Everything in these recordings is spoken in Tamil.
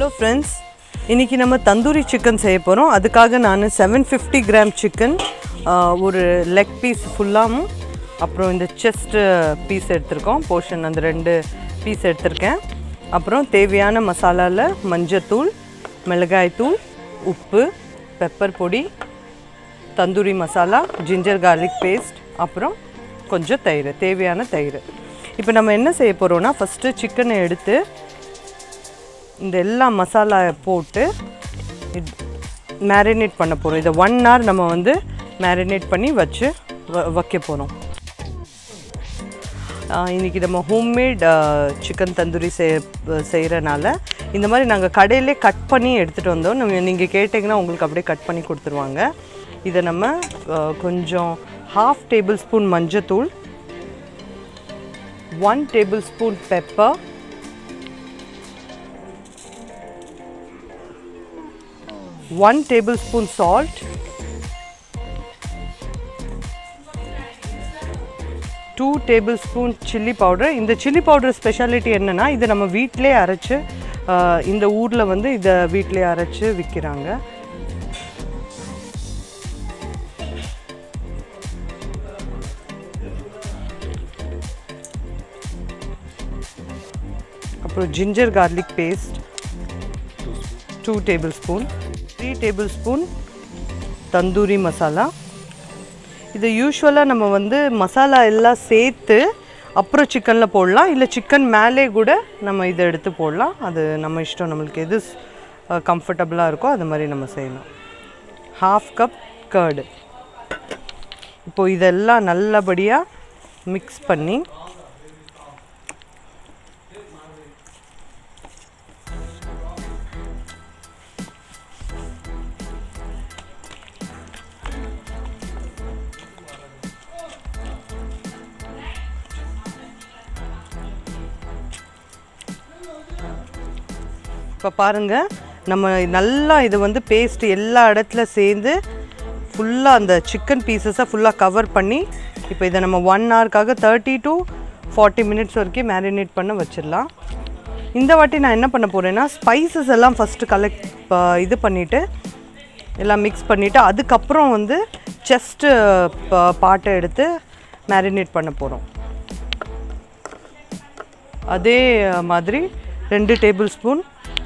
ஹலோ ஃப்ரெண்ட்ஸ் இன்றைக்கி நம்ம தந்தூரி சிக்கன் செய்ய போகிறோம் அதுக்காக நான் செவன் ஃபிஃப்டி கிராம் சிக்கன் ஒரு லெக் பீஸ் ஃபுல்லாகவும் அப்புறம் இந்த செஸ்ட்டு பீஸ் எடுத்திருக்கோம் போர்ஷன் அந்த ரெண்டு பீஸ் எடுத்திருக்கேன் அப்புறம் தேவையான மசாலாவில் மஞ்சத்தூள் மிளகாய்த்தூள் உப்பு பெப்பர் பொடி tandoori masala ginger garlic paste அப்புறம் கொஞ்சம் தயிர் தேவையான தயிர் இப்போ நம்ம என்ன செய்ய போகிறோம்னா ஃபஸ்ட்டு சிக்கனை எடுத்து இந்த எல்லா மசாலா போட்டு மேரினேட் பண்ண போகிறோம் இதை ஒன் ஹவர் நம்ம வந்து மேரினேட் பண்ணி வச்சு வ- வைக்க போகிறோம் இன்றைக்கி நம்ம ஹோம்மேட் சிக்கன் தந்தூரி செய் செய்கிறனால இந்த மாதிரி நாங்கள் கடையிலே கட் பண்ணி எடுத்துகிட்டு வந்தோம் நம்ம நீங்கள் கேட்டிங்கன்னா உங்களுக்கு அப்படியே கட் பண்ணி கொடுத்துருவாங்க இதை நம்ம அஹ், கொஞ்சம் ஹாஃப் டேபிள் ஸ்பூன் மஞ்சத்தூள் one tablespoon pepper one tablespoon salt two tablespoon chilli powder இந்த சில்லி பவுடர் ஸ்பெஷாலிட்டி என்னென்னா இது நம்ம வீட்டிலே அரைச்சு ஆஹ், இந்த ஊரில் வந்து இதை வீட்டிலே அரைச்சு விற்கிறாங்க அப்புறம் ginger garlic paste two tablespoon three tablespoon tandoori masala இது யூஸ்வலாக நம்ம வந்து மசாலா எல்லாம் சேர்த்து அப்புறம் சிக்கனில் போடலாம் இல்லை சிக்கன் மேலே கூட நம்ம இதை எடுத்து போடலாம் அது நம்ம இஷ்டம் நம்மளுக்கு எது கம்ஃபர்டபுளாக இருக்கோ அது மாதிரி நம்ம செய்யலாம் ஹாஃப் கப் கர்டு இப்போ இதெல்லாம் நல்லபடியாக மிக்ஸ் பண்ணி இப்போ பாருங்கள் நம்ம நல்லா இது வந்து பேஸ்ட் எல்லா இடத்துல சேர்ந்து ஃபுல்லாக அந்த சிக்கன் பீசஸை ஃபுல்லாக கவர் பண்ணி இப்போ இதை நம்ம ஒன் ஹவருக்காக தேர்ட்டி டு ஃபார்ட்டி மினிட்ஸ் வரைக்கும் மேரினேட் பண்ண வச்சிடலாம் இந்த வாட்டி நான் என்ன பண்ண போகிறேன்னா ஸ்பைசஸ் எல்லாம் ஃபஸ்ட்டு கலெக்ட் இது பண்ணிவிட்டு எல்லாம் மிக்ஸ் பண்ணிவிட்டு அதுக்கப்புறம் வந்து செஸ்ட்டு பாட்டை எடுத்து மேரினேட் பண்ண போகிறோம் அதே மாதிரி ரெண்டு tablespoon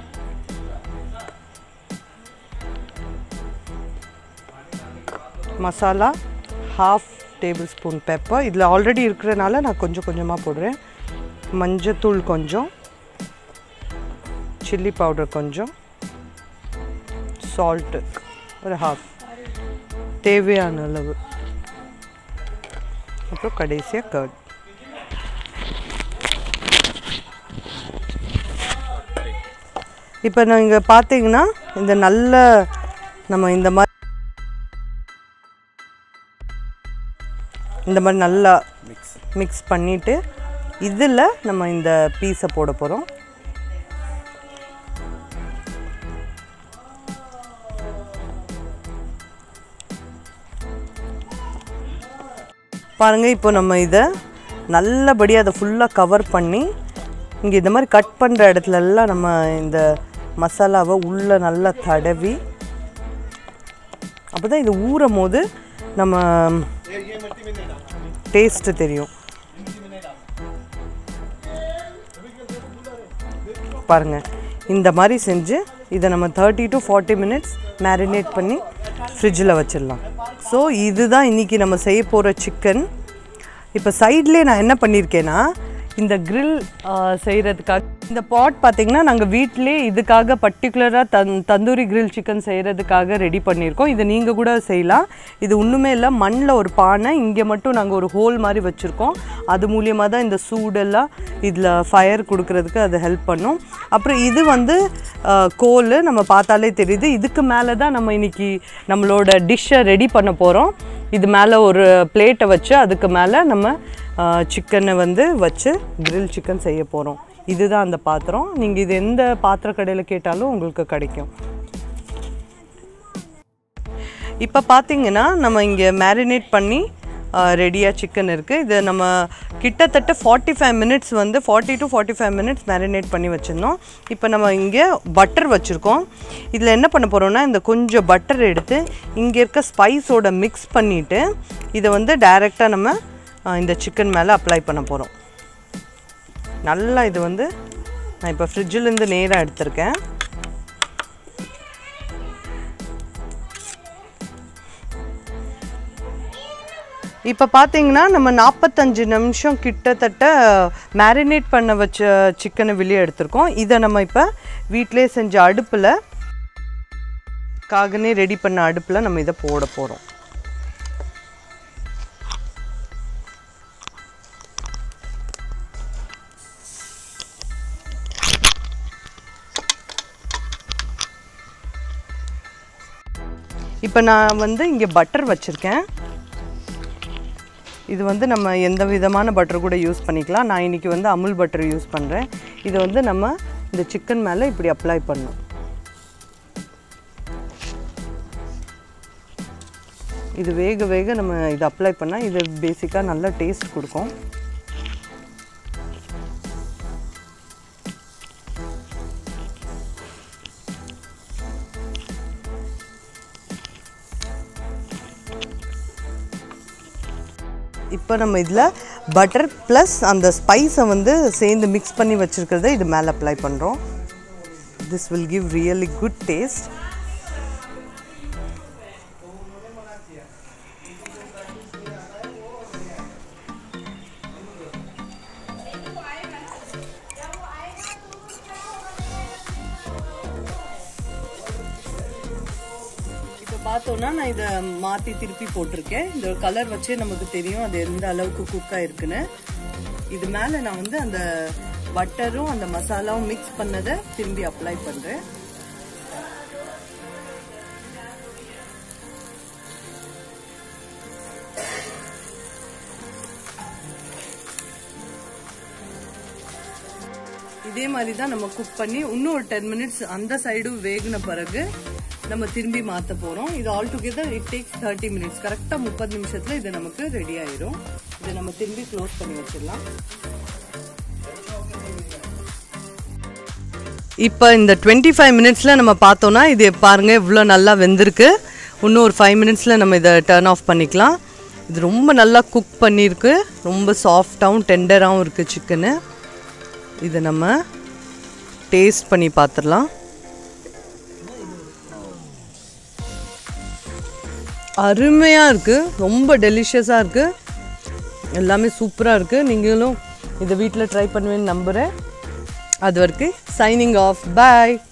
masala half tablespoon pepper இதில் ஆல்ரெடி இருக்கிறனால நான் கொஞ்சம் கொஞ்சமாக போடுறேன் மஞ்சத்தூள் கொஞ்சம் சில்லி பவுடர் கொஞ்சம் சால்ட்டு ஒரு ஹாஃப் தேவையான அளவு அப்புறம் கடைசியாக கர்ட் இப்போ நீங்கள் பார்த்தீங்கன்னா இந்த நல்ல நம்ம இந்த மாதிரி இந்த மாதிரி நல்லா மிக்ஸ் பண்ணிவிட்டு இதில் நம்ம இந்த பீஸை போட போகிறோம் பாருங்கள் இப்போ நம்ம இதை நல்லபடியாக அதை ஃபுல்லாக கவர் பண்ணி இங்கே இந்த மாதிரி கட் பண்ணுற இடத்துலலாம் நம்ம இந்த மசாலாவை உள்ளே நல்லா தடவி அப்போ தான் இது ஊறும் போது நம்ம டேஸ்ட்டு தெரியும் பாருங்கள் இந்த மாதிரி செஞ்சு இதை நம்ம thirty to forty minutes marinate பண்ணி ஃப்ரிட்ஜில் வச்சிடலாம் ஸோ இதுதான் இன்றைக்கி நம்ம செய்ய போகிற சிக்கன் இப்போ சைட்லேயே நான் என்ன பண்ணியிருக்கேன்னா இந்த grill செய்கிறதுக்காக இந்த பாட் பார்த்தீங்கன்னா நாங்கள் வீட்டிலே இதுக்காக பர்டிகுலராக தந் தந்தூரி grill சிக்கன் செய்கிறதுக்காக ரெடி பண்ணியிருக்கோம் இது நீங்கள் கூட செய்யலாம் இது ஒன்றுமே இல்லை மண்ணில் ஒரு பானை இங்கே மட்டும் நாங்கள் ஒரு ஹோல் மாதிரி வச்சுருக்கோம் அது மூலியமாக தான் இந்த சூடெல்லாம் இதில் ஃபயர் கொடுக்கறதுக்கு அது ஹெல்ப் பண்ணும் அப்புறம் இது வந்து அஹ், கோல் நம்ம பார்த்தாலே தெரியுது இதுக்கு மேலே தான் நம்ம இன்னைக்கு நம்மளோட டிஷ்ஷை ரெடி பண்ண போகிறோம் இது மேலே ஒரு பிளேட்டை வச்சு அதுக்கு மேலே நம்ம சிக்கனை வந்து வச்சு grill சிக்கன் செய்ய போகிறோம் இதுதான் அந்த பாத்திரம் நீங்கள் இது எந்த பாத்திர கடையில் கேட்டாலும் உங்களுக்கு கிடைக்கும் இப்போ பார்த்தீங்கன்னா நம்ம இங்கே மேரினேட் பண்ணி ரெடியாக சிக்கன் இருக்குது இது நம்ம கிட்டத்தட்ட ஃபார்ட்டி ஃபைவ் மினிட்ஸ் வந்து forty to forty five minutes marinate பண்ணி வச்சுருந்தோம் இப்போ நம்ம இங்கே பட்டர் வச்சுருக்கோம் இதில் என்ன பண்ண போகிறோம்னா இந்த கொஞ்சம் பட்டர் எடுத்து இங்கே இருக்க ஸ்பைஸோட மிக்ஸ் பண்ணிவிட்டு இதை வந்து டைரெக்டாக நம்ம ஆ, இந்த சிக்கன் மேலே அப்ளை பண்ண போகிறோம் நல்லா இது வந்து நான் இப்போ ஃப்ரிட்ஜிலேருந்து நேராக எடுத்திருக்கேன் இப்போ பார்த்தீங்கன்னா நம்ம நாற்பத்தஞ்சு நிமிஷம் கிட்டத்தட்ட மேரினேட் பண்ண வச்ச சிக்கனை வெளியே எடுத்திருக்கோம் இதை நம்ம இப்போ வீட்டிலே செஞ்ச அடுப்பில் காகனே ரெடி பண்ண அடுப்பில் நம்ம இதை போட போகிறோம் இப்போ நான் வந்து இங்கே பட்டர் வச்சுருக்கேன் இது வந்து நம்ம எந்த விதமான பட்டர் கூட யூஸ் பண்ணிக்கலாம் நான் இன்றைக்கி வந்து அமுல் பட்டர் யூஸ் பண்ணுறேன் இதை வந்து நம்ம இந்த சிக்கன் மேலே இப்படி அப்ளை பண்ணணும் இது வேக வேக நம்ம இது அப்ளை பண்ணால் இது பேசிக்காக நல்ல டேஸ்ட் கொடுக்கும் இப்போ நம்ம இதில் பட்டர் ப்ளஸ் அந்த ஸ்பைஸை வந்து சேர்ந்து மிக்ஸ் பண்ணி வச்சுருக்கிறத இது மேலே அப்ளை பண்ணுறோம் this will give really good taste இப்போ பார்த்தோன்னா நான் இதை மாற்றி திருப்பி போட்டிருக்கேன் இந்த கலர் வச்சே நமக்கு தெரியும் அது எந்த அளவுக்கு குக் ஆயிருக்குன்னு இது மேலே நான் வந்து அந்த பட்டரும் அந்த மசாலாவும் மிக்ஸ் பண்ணதை திரும்பி அப்ளை பண்ணுறேன் இதே மாதிரி தான் நம்ம குக் பண்ணி இன்னும் ஒரு டென் மினிட்ஸ் அந்த சைடும் வேகின பிறகு நம்ம திரும்பி மாற்ற போகிறோம் இது all together it takes thirty minutes கரெக்டாக முப்பது நிமிஷத்தில் இது நமக்கு ரெடி ஆயிரும் இதை நம்ம திரும்பி க்ளோஸ் பண்ணி வச்சிடலாம் இப்போ இந்த டுவெண்ட்டி ஃபைவ் மினிட்ஸில் நம்ம பார்த்தோன்னா இது பாருங்கள் இவ்வளோ நல்லா வெந்திருக்கு இன்னும் ஒரு ஃபைவ் மினிட்ஸில் நம்ம இதை டர்ன் ஆஃப் பண்ணிக்கலாம் இது ரொம்ப நல்லா குக் பண்ணியிருக்கு ரொம்ப சாஃப்டாகவும் டெண்டராகவும் இருக்குது சிக்கனு இதை நம்ம டேஸ்ட் பண்ணி பார்த்துடலாம் அருமையாக இருக்குது ரொம்ப டெலிஷியஸாக இருக்குது எல்லாமே சூப்பராக இருக்குது நீங்களும் இதை வீட்டில் ட்ரை பண்ணுவேன்னு நம்புகிறேன் அது வரைக்கும் சைனிங் ஆஃப் பாய்